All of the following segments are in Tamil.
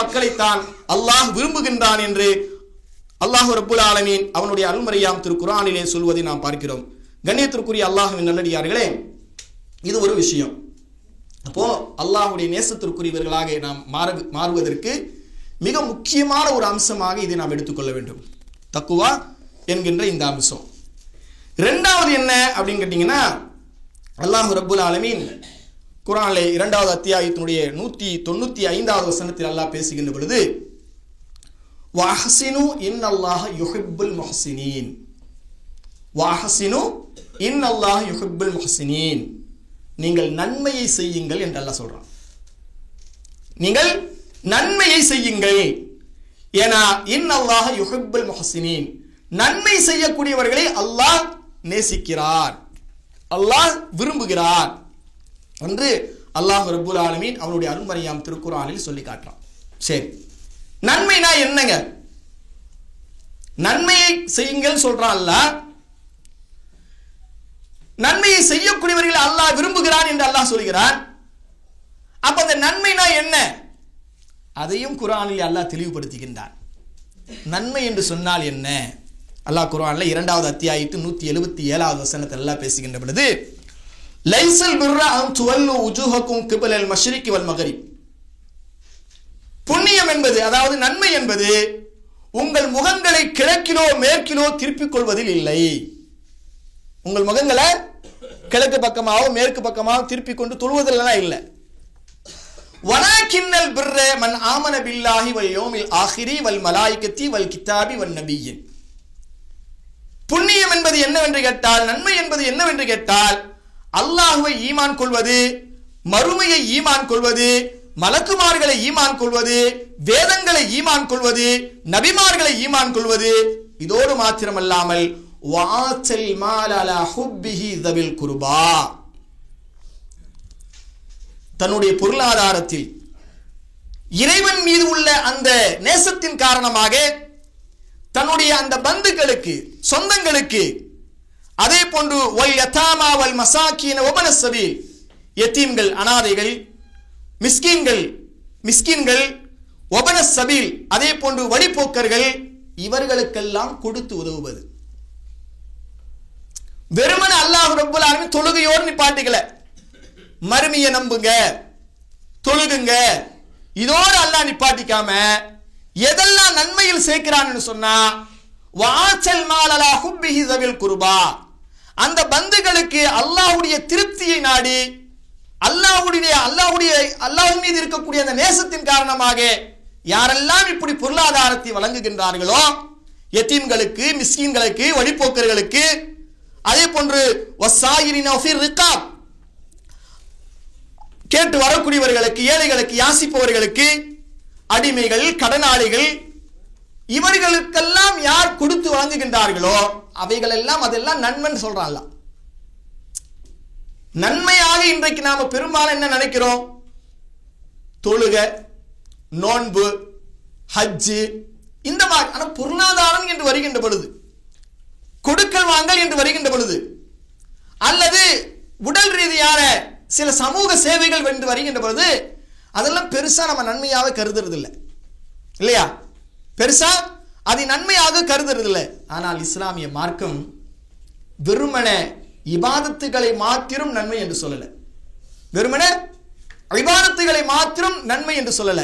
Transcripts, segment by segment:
மக்களைத்தான் அல்லாஹ் விரும்புகின்றான் என்று அல்லாஹ் ரப்புல் ஆலமீன் அவனுடைய அருள்மறையாம் திரு குரானிலே சொல்வதை நாம் பார்க்கிறோம் கண்ணியத்திற்குரிய அல்லாஹ்வின் நல்லடியார்களே இது ஒரு விஷயம் அப்போ அல்லாஹ்வுடைய நேசத்திற்குரியவர்களாக நாம் மாற மாறுவதற்கு மிக முக்கியமான ஒரு அம்சமாக இதை நாம் எடுத்துக்கொள்ள வேண்டும் தக்குவா என்கின்ற இந்த அம்சம் ரெண்டாவது என்ன அப்படின்னு கேட்டிங்கன்னா அல்லாஹ் ரப்புல் ஆலமீன் குரானிலே இரண்டாவது அத்தியாயத்தினுடைய நூற்றி தொண்ணூற்றி ஐந்தாவது வசனத்தில் அல்லாஹ் பேசுகின்ற பொழுது வாஹசினு இன் அல்லாஹ் யுஹிப்புல் முஹ்சினீன் வாஹசினு இன் அல்லாஹ் யுஹிப்புல் முஹ்சினீன் நீங்கள் நன்மையை செய்யுங்கள் என்று அல்லாஹ் சொல்றான் நீங்கள் நன்மையை செய்யுங்கள் ஏன்னா இன் அல்லாஹ் யுஹிப்புல் முஹ்சினீன் நன்மை செய்யக்கூடியவர்களை அல்லாஹ் நேசிக்கிறார் அல்லாஹ் விரும்புகிறார் என்று அல்லாஹ் ரப்புல் ஆலமீன் அவனுடைய அருள்மறையாம் திருக்குறானில் சொல்லி காட்டுறான் சரி நன்மைனா என்னங்க நன்மையை செய்யுங்கள் சொல்றான் அல்லாஹ் நன்மையை செய்யக்கூடியவர்கள் அல்லாஹ் விரும்புகிறான் என்று அல்லாஹ் சொல்கிறான் அப்ப அந்த நன்மைனா என்ன அதையும் குரானில் அல்லாஹ் தெளிவுபடுத்துகின்றான் நன்மை என்று சொன்னால் என்ன அல்லாஹ் குரான்ல இரண்டாவது அத்தியாயத்து நூத்தி எழுபத்தி ஏழாவது வசனத்தில் எல்லாம் பேசுகின்ற பொழுது லைசல் பிர்ரா அன் துவல்லு உஜூஹக்கும் கிபலல் மஷ்ரிகி வல் மகரிப் புண்ணியம் என்பது அதாவது நன்மை என்பது உங்கள் முகங்களை கிழக்கிலோ மேற்கிலோ திருப்பிக் கொள்வதில் இல்லை உங்கள் முகங்களை கிழக்கு பக்கமாவோ மேற்கு பக்கமாவோ திருப்பிக் கொண்டு தொழுவதில்லாம் இல்லை வனாக்கின்னல் பிர்ர மன் ஆமன பில்லாஹி வல் யோமில் ஆஹிரி வல் மலாய்கத்தி வல் கித்தாபி வல் நபியின் புண்ணியம் என்பது என்னவென்று கேட்டால் நன்மை என்பது என்னவென்று கேட்டால் அல்லாஹுவை ஈமான் கொள்வது மறுமையை ஈமான் கொள்வது மலக்குமார்களை ஈமான் கொள்வது வேதங்களை ஈமான் கொள்வது நபிமார்களை ஈமான் கொள்வது இதோடு மாத்திரமல்லாமல் வாச்சல் மாலலா ஹுப்பிஹி தவில் குருபா தன்னுடைய பொருளாதாரத்தில் இறைவன் மீது உள்ள அந்த நேசத்தின் காரணமாக தன்னுடைய அந்த பந்துக்களுக்கு சொந்தங்களுக்கு அதே போன்று ஒல் யதாமா வல் மசாக்கீன ஒபன சபீல் யத்தீம்கள் அனாதைகள் மிஸ்கீன்கள் மிஸ்கின்கள் ஒபன சபீல் அதே போன்று வழிபோக்கர்கள் இவர்களுக்கெல்லாம் கொடுத்து உதவுவது வெறுமன அல்லாஹ் ரப்புல் ஆலமீன் தொழுகையோடு நிப்பாட்டிக்கல மறுமையை நம்புங்க தொழுகுங்க இதோடு அல்லாஹ் நிப்பாட்டிக்காம எதெல்லாம் நன்மையில் சேர்க்கிறான்னு சொன்னா வாச்சல் மாலலா ஹுப்பிஹி தவில் குருபா அந்த பந்துகளுக்கு அல்லாஹ்வுடைய திருப்தியை நாடி அல்லாஹ்வுடைய அல்லாஹ்வுடைய அல்லாஹ் மீது இருக்கக்கூடிய அந்த நேசத்தின் காரணமாக யாரெல்லாம் இப்படி பொருளாதாரத்தை வழங்குகின்றார்களோ எத்தீம்களுக்கு மிஸ்கீன்களுக்கு வழிபோக்கர்களுக்கு அதே போன்று வசாயிரின் ரிகாப் கேட்டு வரக்கூடியவர்களுக்கு ஏழைகளுக்கு யாசிப்பவர்களுக்கு அடிமைகள் கடனாளிகள் இவர்களுக்கெல்லாம் யார் கொடுத்து வழங்குகின்றார்களோ அவைகள் எல்லாம் அதெல்லாம் நன்மைன்னு சொல்றான்ல நன்மையாக இன்றைக்கு நாம பெரும்பாலும் என்ன நினைக்கிறோம் தொழுக நோன்பு ஹஜ்ஜு இந்த மாதிரி ஆனா பொருளாதாரம் என்று வருகின்ற பொழுது கொடுக்கல் வாங்கல் என்று வருகின்ற பொழுது அல்லது உடல் ரீதியான சில சமூக சேவைகள் என்று வருகின்ற பொழுது அதெல்லாம் பெருசா நம்ம நன்மையாக கருதுறது இல்லை இல்லையா பெருசா அதை நன்மையாக கருதுறது இல்லை ஆனால் இஸ்லாமிய மார்க்கம் வெறுமன இபாதத்துகளை மாத்திரம் நன்மை என்று சொல்லல வெறுமன இபாதத்துகளை மாத்திரம் நன்மை என்று சொல்லல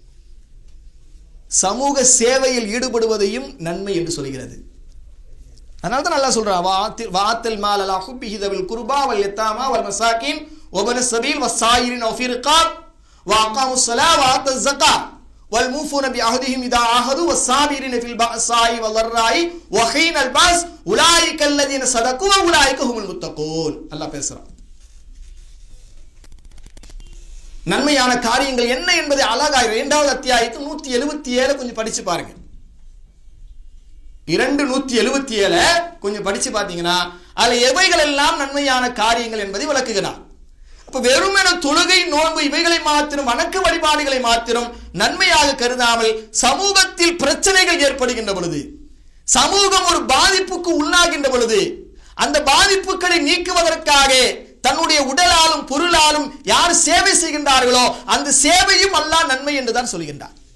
சமூக சேவையில் ஈடுபடுவதையும் நன்மை என்று சொல்கிறது அதனால தான் நல்லா சொல்றா வாத்தில் வாத்தல் மால் அலா ஹுப்பிஹி தவில் குர்பா வல் யத்தாமா வல் மசாகின் வபன சபீல் வஸ்ஸாயிரின் வஃபி ரிகாப் وأقاموا الصلاة وآتوا الزكاة والموفون بعهدهم إذا عاهدوا والصابرين في البأساء والضراء وحين البأس أولئك الذين صدقوا وأولئك هم المتقون الله பேசுறான் நன்மையான காரியங்கள் என்ன என்பதை அழகாய் இரண்டாவது அத்தியாயத்து நூத்தி எழுபத்தி ஏழு கொஞ்சம் படிச்சு பாருங்க இரண்டு நூத்தி எழுபத்தி ஏழு கொஞ்சம் படிச்சு பார்த்தீங்கன்னா அதுல எவைகள் எல்லாம் நன்மையான காரியங்கள் என்பதை விளக்குகிறார் அப்ப வெறுமென தொழுகை நோன்பு இவைகளை மாத்திரம் வணக்க வழிபாடுகளை மாத்திரம் நன்மையாக கருதாமல் சமூகத்தில் பிரச்சனைகள் ஏற்படுகின்ற பொழுது சமூகம் ஒரு பாதிப்புக்கு உள்ளாகின்ற பொழுது அந்த பாதிப்புகளை நீக்குவதற்காக தன்னுடைய உடலாலும் பொருளாலும் யார் சேவை செய்கின்றார்களோ அந்த சேவையும் அல்லாஹ் நன்மை என்றுதான் சொல்கின்றார்